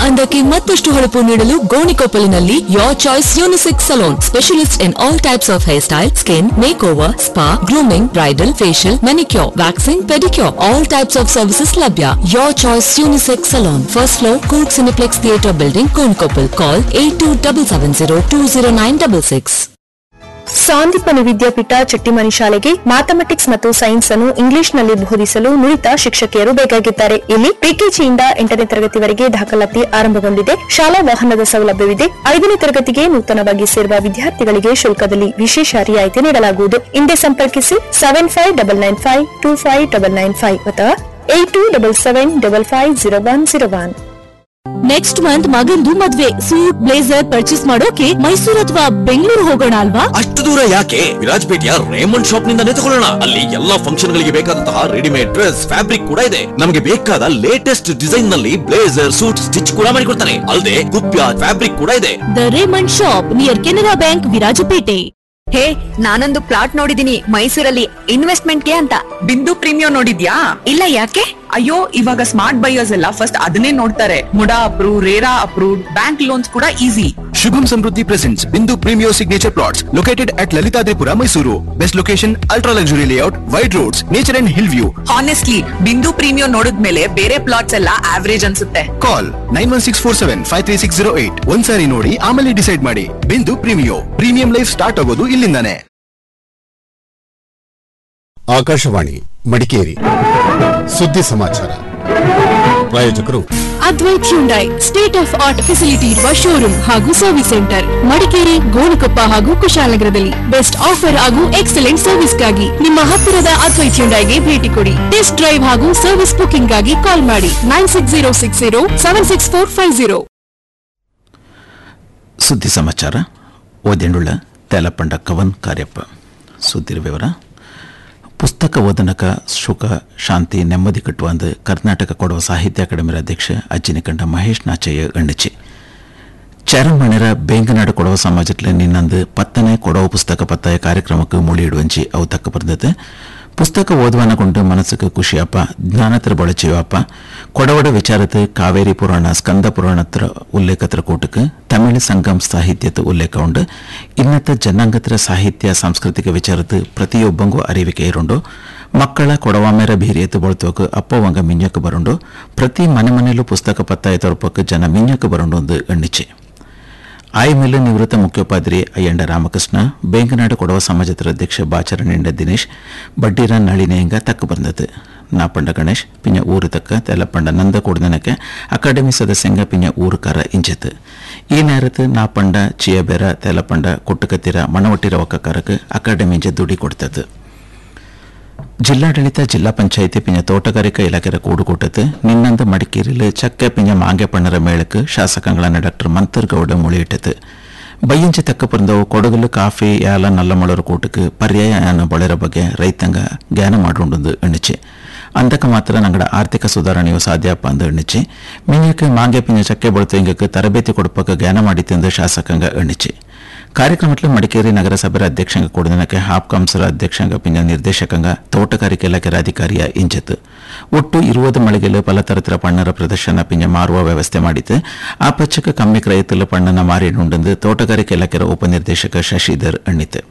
ಅಂದಕ್ಕೆ ಮತ್ತಷ್ಟು ಹೊಳಪು ನೀಡಲು ಗೋಣಿಕೊಪ್ಪಲಿನಲ್ಲಿ your choice unisex salon specialist in all types of hair style skin make over spa grooming bridal facial manicure waxing pedicure all types of services ಲಭ್ಯ your choice unisex salon first floor Coorg cineplex theatre building Gonikoppal call eight two double seven zero two zero nine double six Sandipani Vidyapeetha Chattimani ಶಾಲೆಗೆ mathematics ಮತ್ತು science ಅನ್ನು ಇಂಗ್ಲಿಷ್ನಲ್ಲಿ ಬೋಧಿಸಲು ನುರಿತ ಶಿಕ್ಷಕಿಯರು ಬೇಕಾಗಿದ್ದಾರೆ ಇಲ್ಲಿ ಪ್ರಿಕೆಜಿಯಿಂದ ಎಂಟನೇ ತರಗತಿವರೆಗೆ ದಾಖಲಾತಿ ಆರಂಭಗೊಂಡಿದೆ ಶಾಲಾ ವಾಹನದ ಸೌಲಭ್ಯವಿದೆ ಐದನೇ ತರಗತಿಗೆ ನೂತನವಾಗಿ ಸೇರುವ ವಿದ್ಯಾರ್ಥಿಗಳಿಗೆ ಶುಲ್ಕದಲ್ಲಿ ವಿಶೇಷ ರಿಯಾಯಿತಿ ನೀಡಲಾಗುವುದು ಹಿಂದೆ ಸಂಪರ್ಕಿಸಿ seven five double nine five two five double nine five ಅಥವಾ eight two double seven double five zero one zero one next month ಮಗಂದು ಮದ್ವೆ ಸೂಟ್ ಬ್ಲೇಸರ್ ಪರ್ಚೇಸ್ ಮಾಡೋಕೆ ಮೈಸೂರು ಅಥವಾ ಬೆಂಗಳೂರು ಹೋಗೋಣ ಅಲ್ವಾ ಅಷ್ಟು ದೂರ ಯಾಕೆ ವಿರಾಜ್ಪೇಟೆಯ ರೇಮಂಡ್ ಶಾಪ್ ನಿಂದಾನೇ ತಗೊಳ್ಳೋಣ ಅಲ್ಲಿ ಎಲ್ಲಾ ಫಂಕ್ಷನ್ ಗಳಿಗೆ ಬೇಕಾದಂತಹ ರೆಡಿಮೇಡ್ ಡ್ರೆಸ್ ಫ್ಯಾಬ್ರಿಕ್ ಕೂಡ ಇದೆ ನಮಗೆ ಬೇಕಾದ ಲೇಟೆಸ್ಟ್ ಡಿಸೈನ್ ನಲ್ಲಿ ಬ್ಲೇಸರ್ ಸೂಟ್ ಸ್ಟಿಚ್ ಕೂಡ ಮಾಡಿಕೊಡ್ತಾನೆ ಅಲ್ಲದೆ ಕುಪ್ಯ ಫ್ಯಾಬ್ರಿಕ್ ಕೂಡ ಇದೆ the Raymond shop near Canara bank Virajpet hey ನಾನೊಂದು ಪ್ಲಾಟ್ ನೋಡಿದೀನಿ ಮೈಸೂರಲ್ಲಿ ಇನ್ವೆಸ್ಟ್ಮೆಂಟ್ಗೆ ಅಂತ ಬಿಂದು ಪ್ರೀಮಿಯಂ ನೋಡಿದ್ಯಾ ಇಲ್ಲ ಯಾಕೆ ಅಯ್ಯೋ ಇವಾಗ ಸ್ಮಾರ್ಟ್ ಬೈಯರ್ಸ್ ಎಲ್ಲ ಫಸ್ಟ್ ಅದನ್ನೇ ನೋಡ್ತಾರೆ MUDA approve RERA approved bank loans ಕೂಡ easy Shubham Samruddhi presents Bindu Premio Signature Plots located at Lalitadripura, Mysuru. Best location, ultra luxury layout, wide roads, nature and hill view. Honestly Bindu premium ನೋಡಿದ್ಮೇಲೆ ಬೇರೆ plots ಎಲ್ಲ average ಅನ್ಸುತ್ತೆ Call 91647 ಒಂದ್ಸಾರಿ ನೋಡಿ ಆಮೇಲೆ decide ಮಾಡಿ ಬಿಂದು ಪ್ರೀಮಿಯೋ ಪ್ರೀಮಿಯಂ ಲೈಫ್ ಸ್ಟಾರ್ಟ್ ಆಗೋದು ಇಲ್ಲಿಂದಾನೆ ಆಕಾಶವಾಣಿ ಮಡಿಕೇರಿ ಸುದ್ದಿ ಸಮಾಚಾರ ಪ್ರಾಯೋಜಕರು Advait Hyundai state of art facility ಇರುವ ಶೋರೂಮ್ ಹಾಗೂ ಸರ್ವಿಸ್ ಸೆಂಟರ್ ಮಡಿಕೇರಿ ಗೋಣಿಕೊಪ್ಪ ಹಾಗೂ ಕುಶಾಲನಗರದಲ್ಲಿ ಬೆಸ್ಟ್ ಆಫರ್ ಹಾಗೂ ಎಕ್ಸಲೆಂಟ್ ಸರ್ವಿಸ್ಗಾಗಿ ನಿಮ್ಮ ಹತ್ತಿರದ ಅದ್ವೈತ್ ಹ್ಯುಂಡೈಗೆ ಭೇಟಿ ಕೊಡಿ ಟೆಸ್ಟ್ ಡ್ರೈವ್ ಹಾಗೂ ಸರ್ವಿಸ್ ಬುಕಿಂಗ್ ಗಾಗಿ ಕಾಲ್ ಮಾಡಿ nine six zero six zero seven six four five zero ಸುದ್ದಿ ಸಮಾಚಾರ ಓದೆಂಡುಳ್ಳ ತೇಲಪಂಡ ಕವನ್ ಕಾರ್ಯಪ್ಪ ಸುದ್ದಿರ ವಿವರ ಪುಸ್ತಕ ಓದನಕ ಸುಖ ಶಾಂತಿ ನೆಮ್ಮದಿ ಕಟ್ಟುವಂದು ಕರ್ನಾಟಕ ಕೊಡುವ ಸಾಹಿತ್ಯ ಅಕಾಡೆಮಿ ಅಧ್ಯಕ್ಷ ಅಜ್ಜಿನಿಕಂಡ ಮಹೇಶ್ ನಾಚಯ್ಯ ಎಣ್ಣಿಚಿ ಚೇರಮಣಿರ ಬೇಂಗನಾಡು ಕೊಡವ ಸಮಾಜದಲ್ಲಿ ನಿನ್ನಂದು ಪತ್ತನೇ ಕೊಡವ ಪುಸ್ತಕ ಪತ್ತಾಯ ಕಾರ್ಯಕ್ರಮಕ್ಕೆ ಮುಳಿಯಿಡುವಂಚಿ ಅವು ತಕ್ಕ ಬಂದದ್ದು ಪುಸ್ತಕ ಓದುವನ ಕೊಂಡು ಮನಸ್ಸಿಗೆ ಖುಷಿಯಪ್ಪ ಜ್ಞಾನತ್ರ ಬಳಚಿಯಪ್ಪ ಕೊಡವಡ ವಿಚಾರತೆ ಕಾವೇರಿ ಪುರಾಣ ಸ್ಕಂದ ಪುರಾಣತ್ರ ಉಲ್ಲೇಖತ್ರ ಕೂಟಕ್ಕೆ ತಮಿಳ್ ಸಂಗಮ್ ಸಾಹಿತ್ಯದ ಉಲ್ಲೇಖ ಉಂಡು ಇನ್ನತ್ತ ಜನಾಂಗತ್ರ ಸಾಹಿತ್ಯ ಸಾಂಸ್ಕೃತಿಕ ವಿಚಾರದ ಪ್ರತಿಯೊಬ್ಬಂಗೂ ಅರಿವಿಕೆ ಇರುಂಡು ಮಕ್ಕಳ ಕೊಡವಾಮೇರ ಬೀರಿಯತ್ತು ಬಳತೋಕೆ ಅಪ್ಪವಂಗ ಮಿಂಜಕ್ಕೆ ಬರುಂಡು ಪ್ರತಿ ಮನೆ ಮನೆಯಲ್ಲೂ ಪುಸ್ತಕ ಪತ್ತಾಯ ತರಪಕ್ಕೆ ಜನ ಮಿಂಜಕ್ಕೆ ಬರುಂಡು ಒಂದು ಎಣ್ಣಿಚೆ ಆಯಮೇಲೆ ನಿವೃತ್ತ ಮುಖ್ಯೋಪಾಧ್ಯಾಯ ಅಯ್ಯಂಡ ರಾಮಕೃಷ್ಣ ಬೇಂಗನಾಡು ಕೊಡವ ಸಮಾಜದ ಅಧ್ಯಕ್ಷ ಬಾಚರಣಿಂಡ ದಿನೇಶ್ ಬಡ್ಡಿರ ನಳಿನೆಯಂಗ ತಕ್ಕ ಬಂದದ್ದು ನಾಪಂಡ ಗಣೇಶ್ ಪಿಂಜ ಊರು ತಕ್ಕ ತೆಲಪಂಡ ನಂದ ಕೊಡ್ದನಕ್ಕೆ ಅಕಾಡೆಮಿ ಸದಸ್ಯಂಗ ಪಿಂಜ ಊರುಕಾರ ಇಂಜತ್ ಈ ನೇರത്ത് ನಾಪಂಡ ಚಿಯಬೆರ ತೆಲಪಂಡ ಕೊಟ್ಟುಕತ್ತಿರ ಮಣವಟ್ಟಿರ ಒಕ್ಕಕಾರಕ್ಕೆ ಅಕಾಡೆಮಿ ಇಂಜ ದುಡಿ ಕೊಡ್ತದ್ದು ಜಿಲ್ಲಾಡಳಿತ ಜಿಲ್ಲಾ ಪಂಚಾಯಿತಿ ಪಿಂಜ ತೋಟಗಾರಿಕಾ ಇಲಾಖೆಯ ಕೂಡುಕೂಟത്ത് ನಿನ್ನಂದ ಮಡಿಕೇರಿಲು ಚಕ್ಕ ಪಿಂಜ ಮಾಂಗೆ ಪಣ್ಣರ ಮೇಳಕ್ಕೆ ಶಾಸಕಗಳನ್ನ ಡಾಕ್ಟರ್ ಮಂತರ್ಗೌಡ ಮುಳಿಯಿಟ್ಟது ಬಯ್ಯಂಚಿ ತಕ್ಕ ಪರಂದವು ಕೊಡಗಲು ಕಾಫಿ ಯಾಲ ನಲ್ಲಮಳರ ಕೂಟಕ್ಕೆ ಪರ್ಯಾಯ ಯಾನ ಬಳರ ಬಗ್ಗೆ ರೈತಂಗ ಜ್ಞಾನ ಮಾಡುಂಡು ಎಣ್ಣಿಚೆ ಅಂದಕ್ಕೆ ಮಾತ್ರ ನಂಗಡ ಆರ್ಥಿಕ ಸುಧಾರಣೆಯು ಸಾಧ್ಯಪ್ಪ ಅಂದ ಎಣ್ಣಿಚೆ ಮಿಂಜಕ್ಕೆ ಮಾಂಗೆ ಪಿಂಜ ಚಕ್ಕೆ ಬಳುತ್ತ ಇಂಗಕ್ಕೆ ತರಬೇತಿ ಕೊಡಪಕ್ಕೆ ಜ್ಞಾನ ಮಾಡಿತೆಂದು ಶಾಸಕಾಂಗ ಎಣ್ಣಿಚೆ ಕಾರ್ಯಕ್ರಮದಲ್ಲಿ ಮಡಿಕೇರಿ ನಗರಸಭೆ ಅಧ್ಯಕ್ಷಂಗ ಕೊಡದನಕ್ಕೆ ಹಾಪ್ಕಾಂಸರ ಅಧ್ಯಕ್ಷಂಗ ಪಿಂಜ ನಿರ್ದೇಶಕಂಗ ತೋಟಗಾರಿಕೆ ಇಲಾಖೆ ಅಧಿಕಾರಿಯ ಇಂಜತ್ ಒಟ್ಟು ಇರುವುದು ಮಳಿಗೆಲು ಪಲತರತರ ಪಣ್ಣರ ಪ್ರದರ್ಶನ ಪಿಂಜ ಮಾರುವ ವ್ಯವಸ್ಥೆ ಮಾಡಿತು ಆ ಪಚ್ಚಕ್ಕೆ ಕಮ್ಮಿ ಕ್ರಯத்தில் ಪಣ್ಣನ ಮಾರಿಡುಂಡೆಂದು ತೋಟಗಾರಿಕೆ ಇಲಾಖೆಯ ಉಪನಿರ್ದೇಶಕ ಶಶಿಧರ್ ಎಣ್ಣಿತು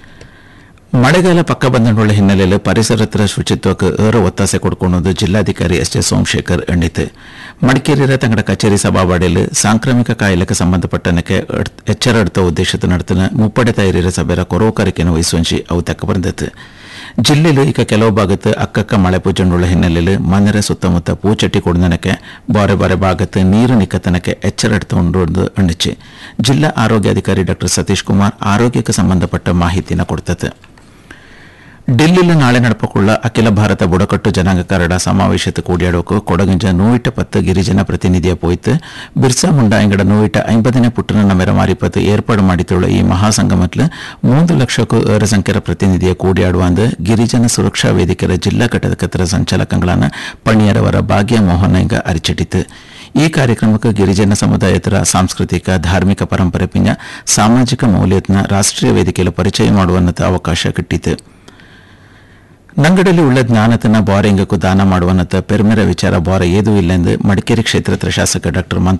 ಮಳೆಗಾಲ ಪಕ್ಕ ಬಂದಂಡುಳ್ಳ ಹಿನ್ನೆಲೆಯಲ್ಲಿ ಪರಿಸರತ್ರ ಶುಚಿತ್ವಕ್ಕೆ ಏರ ಒತ್ತಾಸೆ ಕೊಡ್ಕೊಂಡು ಜಿಲ್ಲಾಧಿಕಾರಿ ಎಸ್ ಜೆ ಸೋಮಶೇಖರ್ ಎಣ್ಣಿತು ಮಡಿಕೇರಿಯ ತಂಗಡ ಕಚೇರಿ ಸಭಾವಾಡಿಯಲ್ಲಿ ಸಾಂಕ್ರಾಮಿಕ ಕಾಯಿಲೆಗೆ ಸಂಬಂಧಪಟ್ಟನಕ್ಕೆ ಎಚ್ಚರ ಎಡ್ತ ಉದ್ದೇಶದ ನಡತನ ಮುಪ್ಪಡೆ ತಯಾರಿರ ಸಭೆಯ ಕೊರೋಕಾರಿಕೆಯನ್ನು ವಹಿಸುವಂಚಿ ಅವು ತಕ್ಕ ಬಂದತ್ತು ಜಿಲ್ಲೆಯಲ್ಲಿ ಈಗ ಕೆಲವು ಭಾಗത്ത് ಅಕ್ಕಕ್ಕ ಮಳೆ ಪೂಜಂಡುಳ್ಳ ಹಿನ್ನೆಲೆಯಲ್ಲಿ ಮನೆರ ಸುತ್ತಮುತ್ತ ಪೂಚಟ್ಟಿ ಕೊಡ್ದನಕ್ಕೆ ಬಾರೆ ಬಾರೆ ಭಾಗത്ത് ನೀರು ನಿಕ್ಕತನಕ್ಕೆ ಎಚ್ಚರ ಎಡ್ತುಕೊಂಡು ಎಣ್ಣಿಚ್ಚಿ ಜಿಲ್ಲಾ ಆರೋಗ್ಯಾಧಿಕಾರಿ ಡಾಕ್ಟರ್ ಸತೀಶ್ ಕುಮಾರ್ ಆರೋಗ್ಯಕ್ಕೆ ಸಂಬಂಧಪಟ್ಟ ಮಾಹಿತಿನ ಕೊಡ್ತದೆ ಡೆಲ್ಲಿಯಲ್ಲಿ ನಾಳೆ ನಡಪಕೊಳ್ಳ ಅಖಿಲ ಭಾರತ ಬುಡಕಟ್ಟು ಜನಾಂಗ ಕರಡ ಸಮಾವೇಶದ ಕೂಡಿಯಾಡೋಕು ಕೊಡಗಂಜ ನೂಯಿಟ ಪತ್ತು ಗಿರಿಜನ ಪ್ರತಿನಿಧಿಯ ಪೋಯ್ತು ಬಿರ್ಸಾ ಮುಂಡಾ ಎಂಗಡ ನೂಯಿಟ ಐಂಬದನೇ ಪುಟ್ಟನ ಮೆರಮಾರಿಪತ್ತು ಏರ್ಪಾಡು ಮಾಡಿತುಳ್ಳ ಈ ಮಹಾಸಂಗಮತ್ಲು ಮೂರು ಲಕ್ಷಕ್ಕೂ ಏರ ಸಂಖ್ಯೆಯ ಪ್ರತಿನಿಧಿಯ ಕೂಡಿಯಾಡುವಂದು ಗಿರಿಜನ ಸುರಕ್ಷಾ ವೇದಿಕೆಯ ಜಿಲ್ಲಾ ಘಟಕದ ಸಂಚಾಲಕಗಳನ್ನ ಪಣಿಯರವರ ಭಾಗ್ಯ ಮೋಹನ್ ಎಂಗ ಅರಿಚಿಟ್ಟಿತು ಈ ಕಾರ್ಯಕ್ರಮಕ್ಕೆ ಗಿರಿಜನ ಸಮುದಾಯತರ ಸಾಂಸ್ಕೃತಿಕ ಧಾರ್ಮಿಕ ಪರಂಪರೆ ಪಿಂಜ ಸಾಮಾಜಿಕ ಮೌಲ್ಯತ್ನ ರಾಷ್ಟ್ರೀಯ ವೇದಿಕೆಯಲ್ಲಿ ಪರಿಚಯ ಮಾಡುವನ್ನತ ಅವಕಾಶ ಕಿಟ್ಟಿತು ನಂಗಡಲ್ಲಿ ಉಳ್ಳ ಜ್ಞಾನತನ ಬಾರೆಂಗಕ್ಕೂ ದಾನ ಮಾಡುವನ್ನತ ಪೆರ್ಮೆರ ವಿಚಾರ ಬಾರ ಏದೂ ಇಲ್ಲೆಂದು ಮಡಿಕೇರಿ ಕ್ಷೇತ್ರದ ಶಾಸಕ ಡಾಕ್ಟರ್